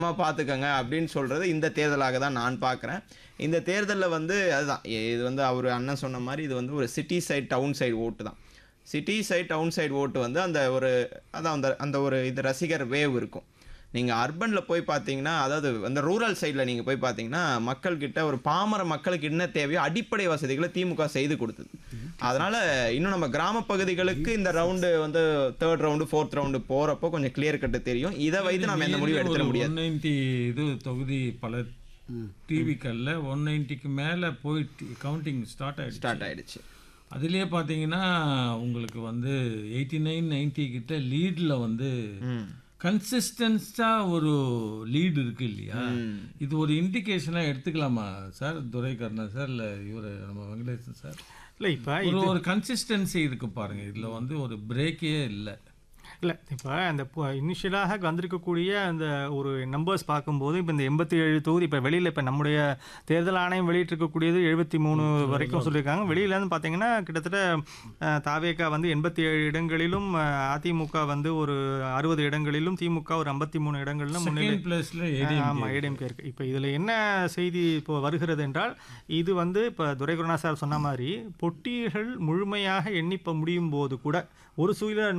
பார்த்துக்கங்க அப்படின்னு சொல்றது இந்த தேர்தலாக தான் நான் பார்க்குறேன் இந்த தேர்தலில் வந்து அதுதான் இ- இது வந்து அவர் அண்ணன் சொன்ன மாதிரி இது வந்து ஒரு சிட்டி சைட் டவுன் சைடு ஓட்டு தான் சிட்டி சைட் டவுன் சைடு ஓட்டு வந்து அந்த ஒரு அதான் அந்த அந்த ஒரு இது ரசிகர் வேவ் இருக்கும் நீங்கள் அர்பனில் போய் பார்த்தீங்கன்னா அதாவது அந்த ரூரல் சைடில் நீங்கள் போய் பார்த்தீங்கன்னா மக்கள்கிட்ட ஒரு பாமர மக்களுக்கு என்ன தேவையோ அடிப்படை வசதிகளை திமுக செய்து கொடுத்தது அதனால் இன்னும் நம்ம கிராம பகுதிகளுக்கு இந்த ரவுண்டு வந்து தேர்ட் ரவுண்டு ஃபோர்த் ரவுண்டு போகிறப்போ கொஞ்சம் கிளியர் கட்டு தெரியும் இதை வைத்து நம்ம எந்த முடிவும் எடுத்துட முடியாது ஒன் நைன்டி இது தொகுதி பல டிவிக்கல்ல ஒன் நைன்ட்டிக்கு மேலே போய் கவுண்டிங் ஸ்டார்ட் ஆயிடுச்சு ஸ்டார்ட் ஆயிடுச்சு அதுலயே பார்த்தீங்கன்னா உங்களுக்கு வந்து எயிட்டி நைன் நைன்டி கிட்ட லீடில் வந்து ம் கன்சிஸ்டன்ஸாக ஒரு லீடு இருக்கு இல்லையா இது ஒரு இண்டிகேஷனாக எடுத்துக்கலாமா சார் துரைகர்ணன் சார் இல்லை இவர் நம்ம வெங்கடேசன் சார் இல்லை இப்போ ஒரு ஒரு கன்சிஸ்டன்சி இருக்கு பாருங்க இதுல வந்து ஒரு பிரேக்கே இல்லை இல்லை இப்போ அந்த இனிஷியலாக வந்திருக்கக்கூடிய அந்த ஒரு நம்பர்ஸ் பார்க்கும்போது இப்போ இந்த எண்பத்தி ஏழு தொகுதி இப்போ வெளியில் இப்போ நம்முடைய தேர்தல் ஆணையம் வெளியிட்டிருக்கக்கூடியது எழுபத்தி மூணு வரைக்கும் சொல்லியிருக்காங்க வெளியில இருந்து பார்த்தீங்கன்னா கிட்டத்தட்ட அஹ், தாவேகா வந்து எண்பத்தி ஏழு இடங்களிலும் அஹ், அதிமுக வந்து ஒரு அறுபது இடங்களிலும் திமுக ஒரு ஐம்பத்தி மூணு இடங்களிலும் முன்னிலை செகண்ட் பிளேஸ்ல ஆமாம் ஏடிஎம்கே இருக்கு இப்போ இதில் என்ன செய்தி இப்போ வருகிறது என்றால் இது வந்து இப்போ துரைகுருணா சார் சொன்ன மாதிரி பொட்டிகள் முழுமையாக எண்ணி இப்போ முடியும் போது கூட ஒரு சில